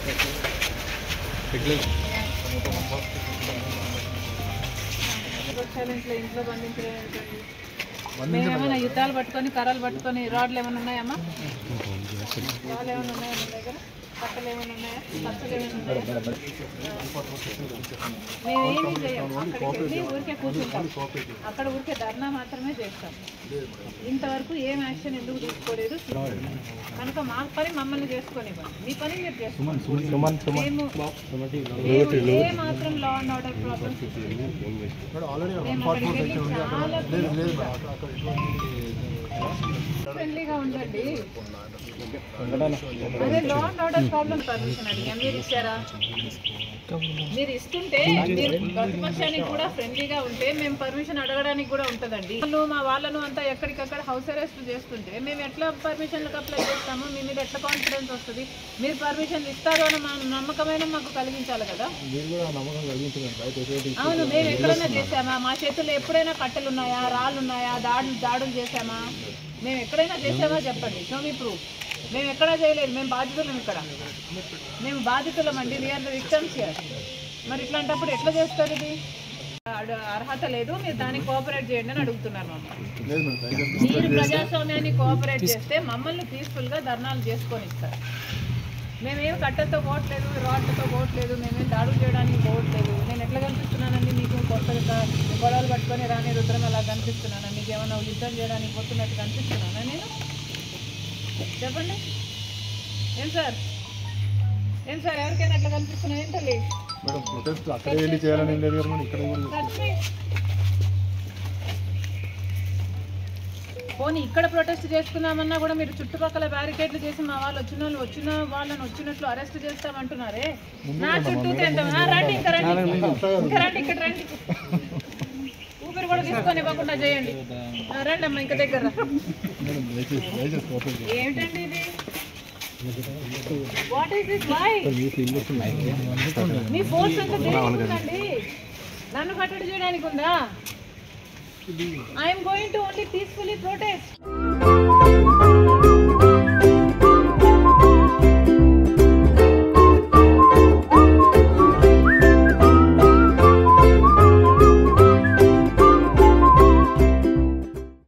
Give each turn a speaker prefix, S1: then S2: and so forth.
S1: వృక్షాలు ఇంట్లో ఇంట్లో బంధించలేదు మేమేమైనా యుద్ధాలు పట్టుకొని కర్రలు పట్టుకొని రాడ్లు ఏమైనా ఉన్నాయమ్మా రాళ్ళు ఏమైనా ఉన్నాయా మీ దగ్గర కట్టలు ఏమైనా ఉన్నాయా కట్టలు ఏమైనా ఉన్నాయా మేమేమీ చేయం అక్కడికి వెళ్ళి ఊరికే కూర్చుంటాం అక్కడ ఊరికే ధర్నా మాత్రమే చేస్తాం ఇంతవరకు ఏం యాక్షన్ ఎందుకు తీసుకోలేదు కనుక మా పని మమ్మల్ని చేసుకొనివ్వండి మీ పని మీరు చేసుకోండి మేము మేము ఏ మాత్రం లా అండ్ ఆర్డర్ ప్రాబ్లమ్స్ మేము అక్కడికి వెళ్ళి చాలా ఫ్రెండ్లీగా ఉండండి అదే law and order problem permission అడిగా మీరు ఇచ్చారా మీరు ఇస్తుంటే మీరు ప్రతిపక్షానికి కూడా ఫ్రెండ్లీగా ఉంటే మేము పర్మిషన్ అడగడానికి కూడా ఉంటుందండి వాళ్ళు మా వాళ్ళను అంతా ఎక్కడికక్కడ హౌస్ అరెస్ట్ చేస్తుంటే మేము ఎట్లా పర్మిషన్లకు అప్లై చేస్తాము మీ మీద ఎట్లా కాన్ఫిడెన్స్ వస్తుంది మీరు పర్మిషన్ ఇస్తారు అని మా నమ్మకమైన మాకు కలిగించాలి కదా అవును మేము ఎక్కడైనా చేసామా మా చేతుల్లో ఎప్పుడైనా కట్టెలు ఉన్నాయా రాళ్ళు ఉన్నాయా దాడులు దాడులు చేసామా మేము ఎక్కడైనా చేసామా చెప్పండి షో మీ ప్రూఫ్ మేము ఎక్కడా చేయలేదు మేము బాధితులం ఇక్కడ మేము బాధితులం అండి వీఆర్ ద విక్టమ్స్ హియర్ మరి ఇట్లాంటప్పుడు ఎట్లా చేస్తారు ఇది అడ- అర్హత లేదు మీరు దానికి కోఆపరేట్ చేయండి అని అడుగుతున్నారు మమ్మల్ని మీరు ప్రజాస్వామ్యాన్ని కోఆపరేట్ చేస్తే మమ్మల్ని పీస్ఫుల్గా ధర్నాలు చేసుకొని ఇస్తారు మేమేం కట్టెలతో పోవట్లేదు రాడ్లతో పోవట్లేదు మేమేం దాడులు చేయడానికి పోవట్లేదు నేను ఎట్లా కనిపిస్తున్నానండి మీకు కొత్తగా గొడవలు పట్టుకొని రాని రుద్రం అలా కనిపిస్తున్నాను మీకు ఏమైనా యుద్ధం చేయడానికి పోతున్నట్టు కనిపిస్తున్నానా నేను చెప్పండి ఏం సార్ ఏం సార్ ఎవరికైనా అట్లా కనిపిస్తున్నా ఏం తల్లి
S2: మేడం ప్రొటెస్ట్ అక్కడే వెళ్ళి చేయాలని ఏం లేదు కదా మేడం ఇక్కడ కూడా
S1: That's me. పోనీ ఇక్కడ ప్రొటెస్ట్ చేసుకుందామన్నా కూడా మీరు చుట్టుపక్కల బ్యారికేడ్లు చేసి మా వాళ్ళు వచ్చిన వాళ్ళు వచ్చిన వాళ్ళని వచ్చినట్లు అరెస్ట్ చేస్తామంటున్నారే నా చుట్టూ తెంటాం. ఆ, రండి ఇంకా రండి ఇంకా రండి ఇక్కడ రండి ఊపిరి కూడా తీసుకొని ఇవ్వకుండా చేయండి ఆ, రండి అమ్మా ఇంకా దగ్గర రా.
S2: మేడం దయచేసి దయచేసి కోఆపరేట్
S1: ఏమిటండి ఇది what is this why me force అంతా దేనికి ఉందండి నన్ను కట్టడి చేయడానికి ఉందా I'm going to only peacefully protest